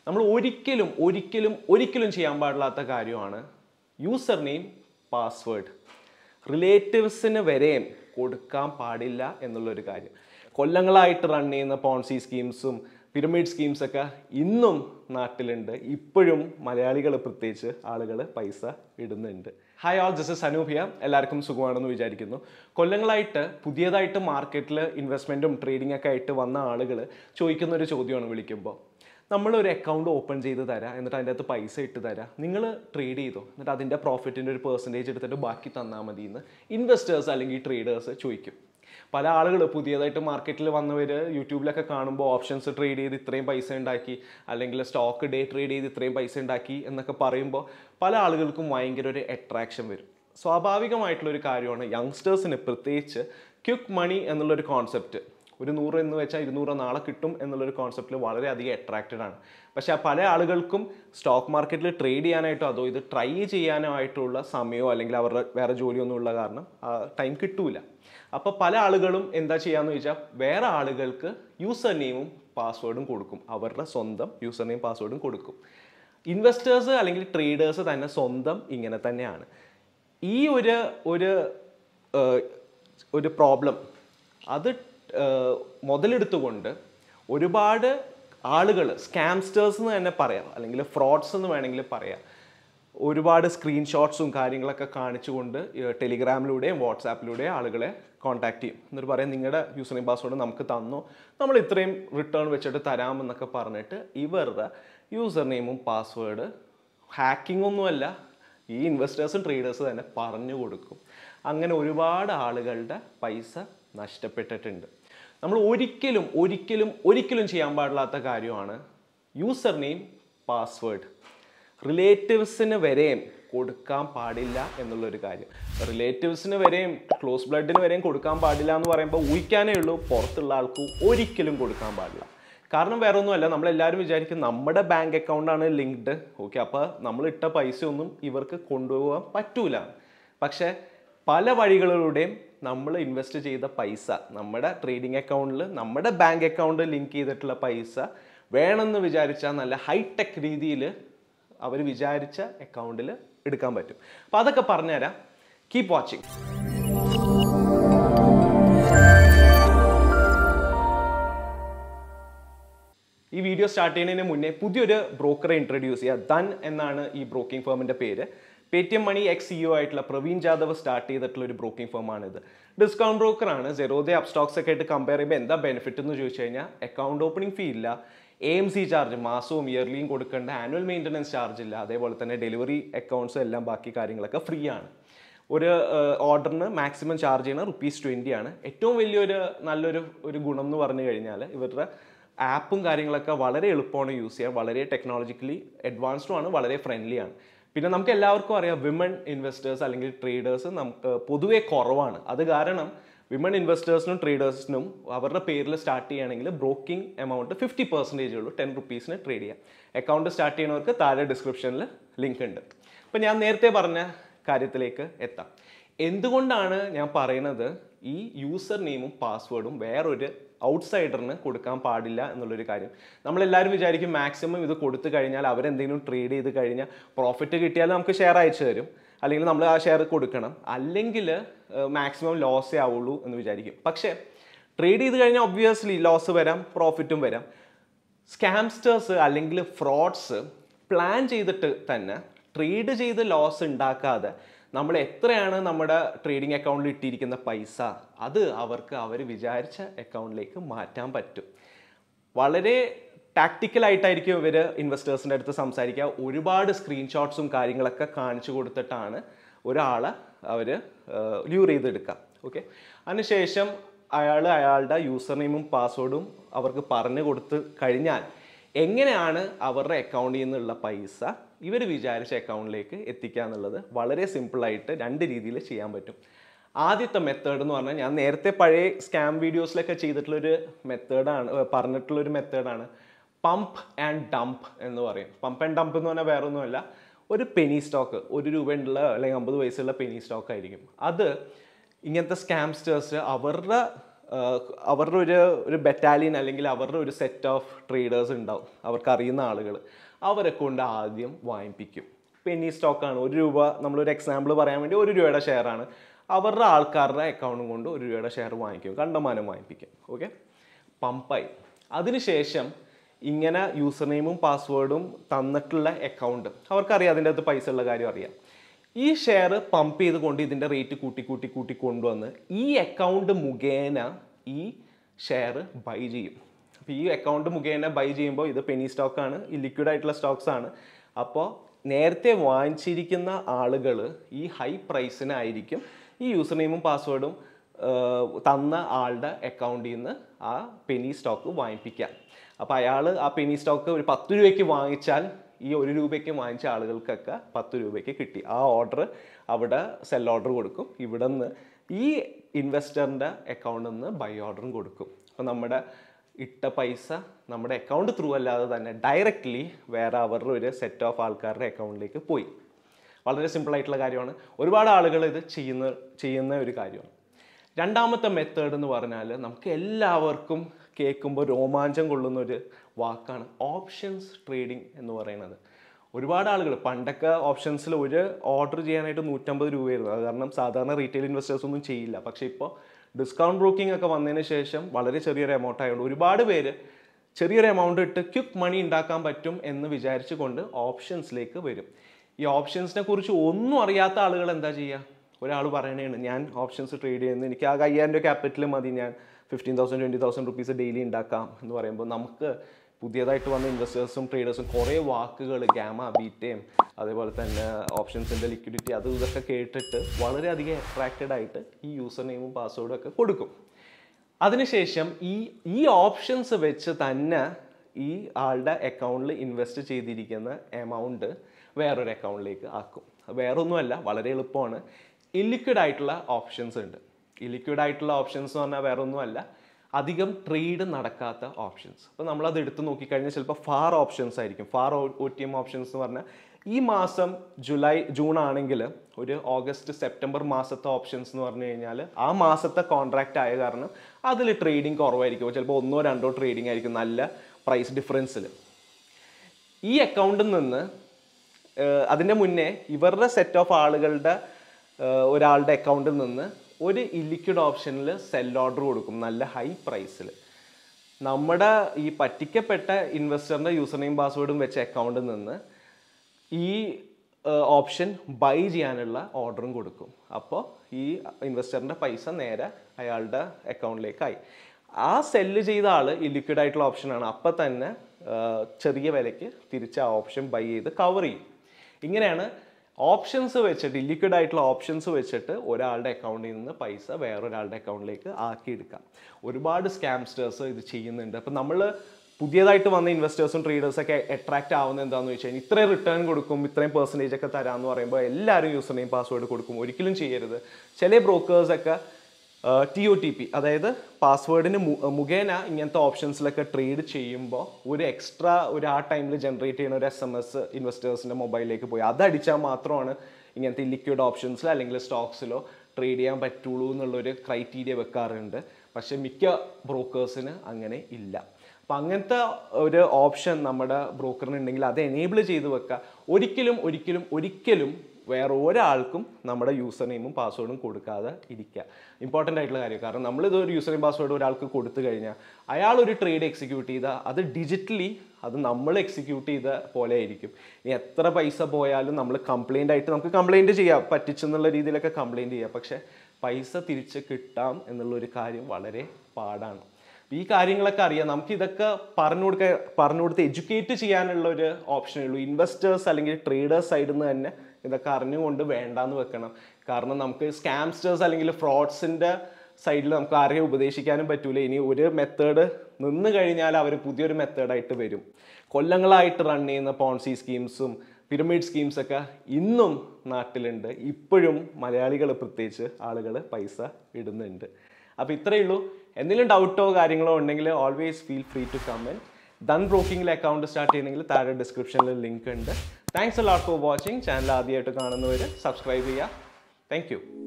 നമ്മൾ ഒരിക്കലും ഒരിക്കലും ഒരിക്കലും ചെയ്യാൻ പാടില്ലാത്ത കാര്യമാണ് യൂസർ നെയിം പാസ്വേഡ് റിലേറ്റീവ്സിന് വരെയും കൊടുക്കാൻ പാടില്ല എന്നുള്ളൊരു കാര്യം കൊല്ലങ്ങളായിട്ട് റൺ ചെയ്യുന്ന പോൺസി സ്കീംസും പിരമിഡ് സ്കീംസൊക്കെ ഇന്നും നാട്ടിലുണ്ട് ഇപ്പോഴും മലയാളികൾ പ്രത്യേകിച്ച് ആളുകൾ പൈസ ഇടുന്നുണ്ട് hi all this is Anupiya എല്ലാവർക്കും സുഖമാണെന്ന് വിചാരിക്കുന്നു കൊല്ലങ്ങളായിട്ട് പുതിയതായിട്ട് മാർക്കറ്റിൽ ഇൻവെസ്റ്റ്മെൻറ്റും ട്രേഡിംഗ് ഒക്കെ ആയിട്ട് വന്ന ആളുകൾ ചോദിക്കുന്ന ഒരു ചോദ്യമാണ് വിളിക്കുമ്പോൾ നമ്മളൊരു അക്കൗണ്ട് ഓപ്പൺ ചെയ്ത് തരാം എന്നിട്ട് അതിൻ്റെ അകത്ത് പൈസ ഇട്ട് തരാം നിങ്ങൾ ട്രേഡ് ചെയ്തോ എന്നിട്ട് അതിൻ്റെ പ്രോഫിറ്റിൻ്റെ ഒരു പെർസെൻറ്റേജ് എടുത്തിട്ട് ബാക്കി തന്നാൽ മതി എന്ന് ഇൻവെസ്റ്റേഴ്സ് അല്ലെങ്കിൽ ട്രേഡേഴ്സ് ചോദിക്കും പല ആളുകൾ പുതിയതായിട്ട് മാർക്കറ്റിൽ വന്നവർ യൂട്യൂബിലൊക്കെ കാണുമ്പോൾ ഓപ്ഷൻസ് ട്രേഡ് ചെയ്ത് ഇത്രയും പൈസ ഉണ്ടാക്കി അല്ലെങ്കിൽ സ്റ്റോക്ക് ഡേ ട്രേഡ് ചെയ്ത് ഇത്രയും പൈസ ഉണ്ടാക്കി എന്നൊക്കെ പറയുമ്പോൾ പല ആളുകൾക്കും ഭയങ്കര ഒരു അട്രാക്ഷൻ വരും സ്വാഭാവികമായിട്ടുള്ള ഒരു കാര്യമാണ് യങ്സ്റ്റേഴ്സിന് പ്രത്യേകിച്ച് ക്വിക്ക് മണി എന്നുള്ളൊരു കോൺസെപ്റ്റ് ഒരു നൂറ് എന്ന് വെച്ചാൽ ഇരുന്നൂറ് നാളെ കിട്ടും എന്നുള്ളൊരു കോൺസെപ്റ്റിൽ വളരെയധികം അട്രാക്റ്റഡ് ആണ് പക്ഷെ ആ പല ആളുകൾക്കും സ്റ്റോക്ക് മാർക്കറ്റിൽ ട്രേഡ് ചെയ്യാനായിട്ടോ അതോ ഇത് ട്രൈ ചെയ്യാനായിട്ടുള്ള സമയമോ അല്ലെങ്കിൽ അവരുടെ വേറെ ജോലിയൊന്നും ഉള്ള കാരണം ടൈം കിട്ടൂല അപ്പോൾ പല ആളുകളും എന്താ ചെയ്യാന്ന് വെച്ചാൽ വേറെ ആളുകൾക്ക് യൂസർ നെയിമും പാസ്വേഡും കൊടുക്കും അവരുടെ സ്വന്തം യൂസർ നെയിം പാസ്വേഡും കൊടുക്കും ഇൻവെസ്റ്റേഴ്സ് അല്ലെങ്കിൽ ട്രേഡേഴ്സ് തന്നെ സ്വന്തം ഇങ്ങനെ തന്നെയാണ് ഈ ഒരു ഒരു ഏഹ്, ഒരു പ്രോബ്ലം അത് ഏഹ്, മുതലെടുത്തുകൊണ്ട് ഒരുപാട് ആളുകൾ സ്കാംസ്റ്റേഴ്സ് എന്ന് തന്നെ പറയാം അല്ലെങ്കിൽ ഫ്രോഡ്സ് എന്ന് വേണമെങ്കിൽ പറയാം ഒരുപാട് സ്ക്രീൻഷോട്ട്സും കാര്യങ്ങളൊക്കെ കാണിച്ചുകൊണ്ട് ഏഹ്, ടെലിഗ്രാമിലൂടെയും വാട്സാപ്പിലൂടെയും ആളുകളെ കോൺടാക്ട് ചെയ്യും എന്നിട്ട് പറയും നിങ്ങളുടെ യൂസർ നെയിം പാസ്വേഡ് നമുക്ക് തന്നു നമ്മൾ ഇത്രയും റിട്ടേൺ വെച്ചിട്ട് തരാമെന്നൊക്കെ പറഞ്ഞിട്ട് ഇവരുടെ യൂസർ നെയിമും പാസ്വേഡ് ഹാക്കിംഗ് ഒന്നുമല്ല ഈ ഇൻവെസ്റ്റേഴ്സും ട്രേഡേഴ്സും തന്നെ പറഞ്ഞു കൊടുക്കും അങ്ങനെ ഒരുപാട് ആളുകളുടെ പൈസ നഷ്ടപ്പെട്ടിട്ടുണ്ട് നമ്മൾ ഒരിക്കലും ഒരിക്കലും ഒരിക്കലും ചെയ്യാൻ പാടില്ലാത്ത കാര്യമാണ് യൂസർ നെയിം പാസ്വേഡ് റിലേറ്റീവ്സിന് വരെയും കൊടുക്കാൻ പാടില്ല എന്നുള്ളൊരു കാര്യം റിലേറ്റീവ്സിന് വരെയും ക്ലോസ് ബ്ലഡിന് വരെയും കൊടുക്കാൻ പാടില്ല എന്ന് പറയുമ്പോൾ ഊഹിക്കാനേ ഉള്ളൂ പുറത്തുള്ള ആൾക്ക് ഒരിക്കലും കൊടുക്കാൻ പാടില്ല കാരണം വേറെ ഒന്നുമല്ല നമ്മളെല്ലാവരും വിചാരിക്കും നമ്മുടെ ബാങ്ക് അക്കൗണ്ടാണ് ലിങ്ക്ഡ് ഓക്കെ അപ്പോൾ നമ്മൾ ഇട്ട പൈസ ഒന്നും ഇവർക്ക് കൊണ്ടുപോകാൻ പറ്റൂല പക്ഷേ പല വഴികളിലൂടെയും നമ്മൾ ഇൻവെസ്റ്റ് ചെയ്ത പൈസ നമ്മുടെ ട്രേഡിംഗ് അക്കൗണ്ടിൽ നമ്മുടെ ബാങ്ക് അക്കൗണ്ട് ലിങ്ക് ചെയ്തിട്ടുള്ള പൈസ വേണമെന്ന് വിചാരിച്ചാൽ നല്ല ഹൈടെക് രീതിയിൽ അവർ വിചാരിച്ച അക്കൗണ്ടിൽ എടുക്കാൻ പറ്റും അപ്പോൾ അതൊക്കെ പറഞ്ഞുതരാം കീപ് വാച്ചിങ് ഈ വീഡിയോ സ്റ്റാർട്ട് ചെയ്യുന്നതിന് മുന്നേ പുതിയൊരു ബ്രോക്കറെ ഇൻട്രൊഡ്യൂസ് ചെയ്യുക ദൻ എന്നാണ് ഈ ബ്രോക്കിംഗ് ഫേമിൻ്റെ പേര് Paytm money ex CEO ആയിട്ടുള്ള പ്രവീൺ ജാദവ് സ്റ്റാർട്ട് ചെയ്തിട്ടുള്ള ഒരു ബ്രോക്കിംഗ് ഫേമാണിത് ഡിസ്കൗണ്ട് ബ്രോക്കറാണ് ജെറോദെ അപ്സ്റ്റോക്സ് ഒക്കെ ആയിട്ട് കമ്പയർ ചെയ്യുമ്പോൾ എന്താ ബെനിഫിറ്റ് എന്ന് ചോദിച്ചു കഴിഞ്ഞാൽ അക്കൗണ്ട് ഓപ്പണിംഗ് ഫീ ഇല്ല എ എം സി ചാർജ് മാസവും ഇയർലിയും കൊടുക്കേണ്ട ആനുവൽ മെയിൻ്റനൻസ് ചാർജ് ഇല്ല അതേപോലെ തന്നെ ഡെലിവറി അക്കൗണ്ട്സ് എല്ലാം ബാക്കി കാര്യങ്ങളൊക്കെ ഫ്രീ ആണ് ഒരു ഓർഡറിന് മാക്സിമം ചാർജ് ചെയ്യുന്ന റുപ്പീസ് ട്വൻറ്റി ആണ് ഏറ്റവും വലിയൊരു നല്ലൊരു ഒരു ഗുണം എന്ന് പറഞ്ഞു കഴിഞ്ഞാൽ ഇവരുടെ ആപ്പും കാര്യങ്ങളൊക്കെ വളരെ എളുപ്പമാണ് യൂസ് ചെയ്യാൻ വളരെ ടെക്നോളജിക്കലി അഡ്വാൻസ്ഡും ആണ് വളരെ ഫ്രണ്ട്ലി ആണ് പിന്നെ നമുക്ക് എല്ലാവർക്കും അറിയാം വിമൺ ഇൻവെസ്റ്റേഴ്സ് അല്ലെങ്കിൽ ട്രേഡേഴ്സ് നമുക്ക് പൊതുവേ കുറവാണ് അത് കാരണം വിമൺ ഇൻവെസ്റ്റേഴ്സിനും ട്രേഡേഴ്സിനും അവരുടെ പേരിൽ സ്റ്റാർട്ട് ചെയ്യുകയാണെങ്കിൽ ബ്രോക്കിംഗ് എമൗണ്ട് ഫിഫ്റ്റി പെർസെൻറ്റേജ് ഉള്ളൂ ടെൻ റുപ്പീസിന് ട്രേഡ് ചെയ്യാം അക്കൗണ്ട് സ്റ്റാർട്ട് ചെയ്യുന്നവർക്ക് താഴെ ഡിസ്ക്രിപ്ഷനിൽ ലിങ്ക് ഉണ്ട് അപ്പോൾ ഞാൻ നേരത്തെ പറഞ്ഞ കാര്യത്തിലേക്ക് എത്താം എന്തുകൊണ്ടാണ് ഞാൻ പറയുന്നത് ഈ യൂസർ നെയിമും പാസ്വേഡും വേറൊരു ഔട്ട്സൈഡറിന് കൊടുക്കാൻ പാടില്ല എന്നുള്ളൊരു കാര്യം നമ്മളെല്ലാവരും വിചാരിക്കും മാക്സിമം ഇത് കൊടുത്തു കഴിഞ്ഞാൽ അവരെന്തെങ്കിലും ട്രേഡ് ചെയ്ത് കഴിഞ്ഞാൽ പ്രോഫിറ്റ് കിട്ടിയാൽ നമുക്ക് ഷെയർ അയച്ചു തരും അല്ലെങ്കിൽ നമ്മൾ ആ ഷെയർ കൊടുക്കണം അല്ലെങ്കിൽ മാക്സിമം ലോസേ ആവുള്ളൂ എന്ന് വിചാരിക്കും പക്ഷേ ട്രേഡ് ചെയ്ത് കഴിഞ്ഞാൽ ഒബ്വിയസ്ലി ലോസ് വരാം പ്രോഫിറ്റും വരാം സ്കാംസ്റ്റേഴ്സ് അല്ലെങ്കിൽ ഫ്രോഡ്സ് പ്ലാൻ ചെയ്തിട്ട് തന്നെ ട്രേഡ് ചെയ്ത് ലോസ് ഉണ്ടാക്കാതെ നമ്മൾ എത്രയാണ് നമ്മുടെ ട്രേഡിംഗ് അക്കൗണ്ടിൽ ഇട്ടിരിക്കുന്ന പൈസ അത് അവർക്ക് അവർ വിചാരിച്ച അക്കൗണ്ടിലേക്ക് മാറ്റാൻ പറ്റും വളരെ ടാക്റ്റിക്കലായിട്ടായിരിക്കും ഇവർ ഇൻവെസ്റ്റേഴ്സിൻ്റെ അടുത്ത് സംസാരിക്കുക ഒരുപാട് സ്ക്രീൻഷോട്ട്സും കാര്യങ്ങളൊക്കെ കാണിച്ചു കൊടുത്തിട്ടാണ് ഒരാളെ അവർ ല്യൂർ ചെയ്തെടുക്കാം ഓക്കെ അതിനുശേഷം അയാൾ അയാളുടെ യൂസർ നെയിമും പാസ്വേഡും അവർക്ക് പറഞ്ഞു കൊടുത്ത് കഴിഞ്ഞാൽ എങ്ങനെയാണ് അവരുടെ അക്കൗണ്ടിൽ നിന്നുള്ള പൈസ ഇവർ വിചാരിച്ച അക്കൗണ്ടിലേക്ക് എത്തിക്കുക എന്നുള്ളത് വളരെ സിമ്പിളായിട്ട് രണ്ട് രീതിയിൽ ചെയ്യാൻ പറ്റും ആദ്യത്തെ മെത്തേഡ് എന്ന് പറഞ്ഞാൽ ഞാൻ നേരത്തെ പഴയ സ്കാം വീഡിയോസിലൊക്കെ ചെയ്തിട്ടുള്ളൊരു മെത്തേഡാണ് പറഞ്ഞിട്ടുള്ളൊരു മെത്തേഡാണ് പമ്പ് ആൻഡ് ഡംപ് എന്ന് പറയും പമ്പ് ആൻഡ് ഡംപ് എന്ന് പറഞ്ഞാൽ വേറെ ഒന്നുമല്ല ഒരു പെനി സ്റ്റോക്ക് ഒരു രൂപയുള്ള അല്ലെങ്കിൽ അമ്പത് പൈസയുള്ള പെനി സ്റ്റോക്ക് ആയിരിക്കും അത് ഇങ്ങനത്തെ സ്കാംസ്റ്റേഴ്സ് അവരുടെ ആഹ് അവരുടെ ഒരു ഒരു ബറ്റാലിയൻ അല്ലെങ്കിൽ അവരുടെ ഒരു സെറ്റ് ഓഫ് ട്രേഡേഴ്സ് ഉണ്ടാവും അവർക്ക് അറിയുന്ന ആളുകൾ അവരെ കൊണ്ട് ആദ്യം വാങ്ങിപ്പിക്കും പെന്നി സ്റ്റോക്കാണ് ഒരു രൂപ നമ്മളൊരു എക്സാമ്പിൾ പറയാൻ വേണ്ടി ഒരു രൂപയുടെ ഷെയറാണ് അവരുടെ ആൾക്കാരുടെ അക്കൗണ്ടും കൊണ്ട് ഒരു രൂപയുടെ ഷെയർ വാങ്ങിക്കും കണ്ടമാനം വാങ്ങിപ്പിക്കും ഓക്കെ പമ്പായി അതിനുശേഷം ഇങ്ങനെ യൂസർ നെയിമും പാസ്വേഡും തന്നിട്ടുള്ള അക്കൗണ്ട് അവർക്കറിയാം അതിൻ്റെ അകത്ത് പൈസ ഉള്ള കാര്യം അറിയാം ഈ ഷെയർ പമ്പ് ചെയ്തുകൊണ്ട് ഇതിൻ്റെ റേറ്റ് കൂട്ടി കൂട്ടി കൂട്ടി കൊണ്ടുവന്ന് ഈ അക്കൗണ്ട് മുഖേന ഈ ഷെയർ ബൈ ചെയ്യും അപ്പോൾ ഈ അക്കൗണ്ട് മുഖേന ബൈ ചെയ്യുമ്പോൾ ഇത് പെനി സ്റ്റോക്കാണ് ഈ ലിക്വിഡ് ആയിട്ടുള്ള സ്റ്റോക്സ് ആണ് അപ്പോൾ നേരത്തെ വാങ്ങിച്ചിരിക്കുന്ന ആളുകൾ ഈ ഹൈ പ്രൈസിനായിരിക്കും ഈ യൂസർ നെയിമും പാസ്വേഡും തന്ന ആളുടെ അക്കൗണ്ടിൽ നിന്ന് ആ പെനി സ്റ്റോക്ക് വാങ്ങിപ്പിക്കാം അപ്പോൾ അയാൾ ആ പെനി സ്റ്റോക്ക് ഒരു പത്ത് രൂപയ്ക്ക് വാങ്ങിച്ചാൽ ഈ ഒരു രൂപയ്ക്ക് വാങ്ങിച്ച ആളുകൾക്കൊക്കെ പത്ത് രൂപയ്ക്ക് കിട്ടി ആ ഓർഡർ അവിടെ സെൽ ഓർഡർ കൊടുക്കും ഇവിടെ നിന്ന് ഈ ഇൻവെസ്റ്ററിൻ്റെ അക്കൗണ്ടിൽ നിന്ന് ബൈ ഓർഡറും കൊടുക്കും അപ്പോൾ നമ്മുടെ ഇട്ട പൈസ നമ്മുടെ അക്കൗണ്ട് ത്രൂ അല്ലാതെ തന്നെ ഡയറക്റ്റ്ലി വേറെ അവരുടെ ഒരു സെറ്റ് ഓഫ് ആൾക്കാരുടെ അക്കൗണ്ടിലേക്ക് പോയി വളരെ സിമ്പിൾ ആയിട്ടുള്ള കാര്യമാണ് ഒരുപാട് ആളുകൾ ഇത് ചെയ്യുന്ന ചെയ്യുന്ന ഒരു കാര്യമാണ് രണ്ടാമത്തെ മെത്തേഡ് എന്ന് പറഞ്ഞാൽ നമുക്ക് എല്ലാവർക്കും കേൾക്കുമ്പോൾ രോമാഞ്ചം കൊള്ളുന്ന ഒരു വാക്കാണ് ഓപ്ഷൻസ് ട്രേഡിംഗ് എന്ന് പറയുന്നത് ഒരുപാട് ആളുകൾ പണ്ടൊക്കെ ഓപ്ഷൻസിൽ ഒരു ഓർഡർ ചെയ്യാനായിട്ട് നൂറ്റമ്പത് രൂപയായിരുന്നു അത് കാരണം സാധാരണ റീറ്റെയിൽ ഇൻവെസ്റ്റേഴ്സ് ഒന്നും ചെയ്യില്ല പക്ഷേ ഇപ്പോൾ ഡിസ്കൗണ്ട് ബ്രോക്കിംഗ് ഒക്കെ വന്നതിന് ശേഷം വളരെ ചെറിയൊരു എമൗണ്ട് ആയതുകൊണ്ട് ഒരുപാട് പേര് ചെറിയൊരു എമൗണ്ട് ഇട്ട് ക്വിക്ക് മണി ഉണ്ടാക്കാൻ പറ്റും എന്ന് വിചാരിച്ചുകൊണ്ട് ഓപ്ഷൻസിലേക്ക് വരും ഈ ഓപ്ഷൻസിനെ കുറിച്ച് ഒന്നും അറിയാത്ത ആളുകൾ എന്താ ചെയ്യുക ഒരാൾ പറയണേണ് ഞാൻ ഓപ്ഷൻസ് ട്രേഡ് ചെയ്യുന്നു എനിക്ക് ആ അയ്യായിരം രൂപ ക്യാപിറ്റൽ മതി ഞാൻ fifteen thousand twenty thousand rupees daily ഉണ്ടാക്കാം എന്ന് പറയുമ്പോൾ നമുക്ക് പുതിയതായിട്ട് വന്ന ഇൻവെസ്റ്റേഴ്സും ട്രേഡേഴ്സും കുറേ വാക്കുകൾ ഗ്യാമ ബീറ്റയും അതേപോലെ തന്നെ ഓപ്ഷൻസിൻ്റെ ലിക്വിഡിറ്റി അത് ഇതൊക്കെ കേട്ടിട്ട് വളരെയധികം അട്രാക്റ്റഡ് ആയിട്ട് ഈ യൂസർ നെയിമും പാസ്വേഡും ഒക്കെ കൊടുക്കും അതിനുശേഷം ഈ ഈ ഓപ്ഷൻസ് വെച്ച് തന്നെ ഈ ആളുടെ അക്കൗണ്ടിൽ ഇൻവെസ്റ്റ് ചെയ്തിരിക്കുന്ന എമൗണ്ട് വേറൊരു അക്കൗണ്ടിലേക്ക് ആക്കും വേറൊന്നുമല്ല വളരെ എളുപ്പമാണ് ഇല്ലിക്വിഡ് ആയിട്ടുള്ള ഓപ്ഷൻസ് ഉണ്ട് ഇല്ലിക്വിഡ് ആയിട്ടുള്ള ഓപ്ഷൻസ് എന്ന് പറഞ്ഞാൽ വേറൊന്നുമല്ല അധികം ട്രേഡ് നടക്കാത്ത ഓപ്ഷൻസ് അപ്പോൾ നമ്മളത് എടുത്ത് നോക്കിക്കഴിഞ്ഞാൽ ചിലപ്പോൾ ഫാർ ഓപ്ഷൻസ് ആയിരിക്കും far O T M options എന്ന് പറഞ്ഞാൽ ഈ മാസം ജൂലൈ ജൂൺ ആണെങ്കിൽ ഒരു ഓഗസ്റ്റ് സെപ്റ്റംബർ മാസത്തെ ഓപ്ഷൻസ് എന്ന് പറഞ്ഞു കഴിഞ്ഞാൽ ആ മാസത്തെ കോൺട്രാക്റ്റ് ആയ കാരണം അതിൽ ട്രേഡിംഗ് കുറവായിരിക്കും ചിലപ്പോൾ ഒന്നോ രണ്ടോ ട്രേഡിംഗ് ആയിരിക്കും നല്ല പ്രൈസ് ഡിഫറൻസിൽ ഈ അക്കൗണ്ടിൽ നിന്ന് ഏഹ്, അതിൻ്റെ മുന്നേ ഇവരുടെ സെറ്റ് ഓഫ് ആളുകളുടെ ഏഹ്, ഒരാളുടെ അക്കൗണ്ടിൽ നിന്ന് ഒരു ഇല്ലിക്വിഡ് ഓപ്ഷനിൽ സെൽ ഓർഡർ കൊടുക്കും നല്ല ഹൈ പ്രൈസിൽ നമ്മുടെ ഈ പറ്റിക്കപ്പെട്ട ഇൻവെസ്റ്ററിൻ്റെ യൂസർ നെയിം പാസ്വേഡും വെച്ച അക്കൗണ്ടിൽ നിന്ന് ഈ ഓപ്ഷൻ ബൈ ചെയ്യാനുള്ള ഓർഡറും കൊടുക്കും അപ്പോൾ ഈ ഇൻവെസ്റ്ററിൻ്റെ പൈസ നേരെ അയാളുടെ അക്കൗണ്ടിലേക്കായി ആ സെല്ല് ചെയ്ത ആൾ ഇല്ലിക്വിഡ് ആയിട്ടുള്ള ഓപ്ഷനാണ് അപ്പം തന്നെ ആ, ചെറിയ വിലയ്ക്ക് തിരിച്ച് ആ ഓപ്ഷൻ ബൈ ചെയ്ത് കവർ ചെയ്യും ഇങ്ങനെയാണ് ഓപ്ഷൻസ് വെച്ചിട്ട് ഇല്ലിക്വിഡ് ആയിട്ടുള്ള ഓപ്ഷൻസ് വെച്ചിട്ട് ഒരാളുടെ അക്കൗണ്ടിൽ നിന്ന് പൈസ വേറൊരാളുടെ അക്കൗണ്ടിലേക്ക് ആക്കിയെടുക്കാം ഒരുപാട് സ്കാംസ്റ്റേഴ്സ് ഇത് ചെയ്യുന്നുണ്ട് അപ്പം നമ്മൾ പുതിയതായിട്ട് വന്ന ഇൻവെസ്റ്റേഴ്സും ട്രേഡേഴ്സും ഒക്കെ അട്രാക്റ്റ് ആവുന്നത് എന്താണെന്ന് വെച്ച് കഴിഞ്ഞാൽ ഇത്രയും റിട്ടേൺ കൊടുക്കും ഇത്രയും പെർസെൻറ്റേജ് ഒക്കെ തരാമെന്ന് പറയുമ്പോൾ എല്ലാവരും യൂസർ നെയിം പാസ്വേഡ് കൊടുക്കും ഒരിക്കലും ചെയ്യരുത് ചില ബ്രോക്കേഴ്സൊക്കെ ടി ഒ ടി പി അതായത് പാസ്വേഡിന് മുഖേന ഇങ്ങനത്തെ ഓപ്ഷൻസിലൊക്കെ ട്രേഡ് ചെയ്യുമ്പോൾ ഒരു എക്സ്ട്രാ ഒരു ആ ടൈമിൽ ജനറേറ്റ് ചെയ്യുന്ന ഒരു എസ് എം എസ് ഇൻവെസ്റ്റേഴ്സിൻ്റെ മൊബൈലിലേക്ക് പോയി അതടിച്ചാൽ മാത്രമാണ് ഇങ്ങനത്തെ ലിക്വിഡ് ഓപ്ഷൻസിലോ അല്ലെങ്കിൽ സ്റ്റോക്സിലോ ട്രേഡ് ചെയ്യാൻ പറ്റുള്ളൂ എന്നുള്ളൊരു ക്രൈറ്റീരിയ വെക്കാറുണ്ട് പക്ഷേ മിക്ക ബ്രോക്കേഴ്സിന് അങ്ങനെ ഇല്ല അപ്പം അങ്ങനത്തെ ഒരു ഓപ്ഷൻ നമ്മുടെ ബ്രോക്കറിന് ഉണ്ടെങ്കിൽ അത് എനേബിൾ ചെയ്ത് വെക്കുക ഒരിക്കലും ഒരിക്കലും ഒരിക്കലും വേറെ ഒരാൾക്കും നമ്മുടെ യൂസർ നെയിമും പാസ്വേഡും കൊടുക്കാതെ ഇരിക്കുക ഇമ്പോർട്ടൻ്റ് ആയിട്ടുള്ള കാര്യം കാരണം നമ്മളിത് ഒരു യൂസർ നെയിം പാസ്വേഡ് ഒരാൾക്ക് കൊടുത്തു കഴിഞ്ഞാൽ അയാൾ ഒരു ട്രേഡ് എക്സിക്യൂട്ട് ചെയ്താൽ അത് ഡിജിറ്റലി അത് നമ്മൾ എക്സിക്യൂട്ട് ചെയ്ത പോലെ ആയിരിക്കും ഇനി എത്ര പൈസ പോയാലും നമ്മൾ കംപ്ലൈൻ്റ് ആയിട്ട് നമുക്ക് കംപ്ലൈൻറ്റ് ചെയ്യാം പറ്റിച്ചെന്നുള്ള രീതിയിലൊക്കെ കംപ്ലൈൻറ്റ് ചെയ്യാം പക്ഷേ പൈസ തിരിച്ച് കിട്ടാം എന്നുള്ളൊരു കാര്യം വളരെ പാടാണ് ഈ കാര്യങ്ങളൊക്കെ അറിയാം നമുക്ക് ഇതൊക്കെ പറഞ്ഞു കൊടുക്കാൻ പറഞ്ഞു കൊടുത്ത് എഡ്യൂക്കേറ്റ് ചെയ്യാനുള്ള ഒരു ഓപ്ഷനേ ഉള്ളൂ ഇൻവെസ്റ്റേഴ്സ് അല്ലെങ്കിൽ ട്രേഡേഴ്സ് സൈഡിൽ നിന്ന് തന്നെ ഇതൊക്കെ അറിഞ്ഞുകൊണ്ട് വേണ്ടാന്ന് വെക്കണം കാരണം നമുക്ക് സ്കാംസ്റ്റേഴ്സ് അല്ലെങ്കിൽ ഫ്രോഡ്സിൻ്റെ സൈഡിൽ നമുക്ക് ആരെയും ഉപദേശിക്കാനും പറ്റൂല ഇനി ഒരു മെത്തേഡ് നിന്ന് കഴിഞ്ഞാൽ അവർ പുതിയൊരു മെത്തേഡായിട്ട് വരും കൊല്ലങ്ങളായിട്ട് റൺ ചെയ്യുന്ന പോൺസി സ്കീംസും പിരമിഡ് സ്കീംസ് ഒക്കെ ഇന്നും നാട്ടിലുണ്ട് ഇപ്പോഴും മലയാളികൾ പ്രത്യേകിച്ച് ആളുകൾ പൈസ ഇടുന്നുണ്ട് അപ്പോൾ ഇത്രയേ ഉള്ളൂ എന്തെങ്കിലും ഡൗട്ടോ കാര്യങ്ങളോ ഉണ്ടെങ്കിൽ always feel free to comment Dhan ബ്രോക്കിംഗിൽ അക്കൗണ്ട് സ്റ്റാർട്ട് ചെയ്യണമെങ്കിൽ താഴെ ഡിസ്ക്രിപ്ഷനിൽ ലിങ്ക് ഉണ്ട് thanks a lot for watching channel ആദ്യമായിട്ട് കാണുന്നവർ സബ്സ്ക്രൈബ് ചെയ്യുക താങ്ക് യു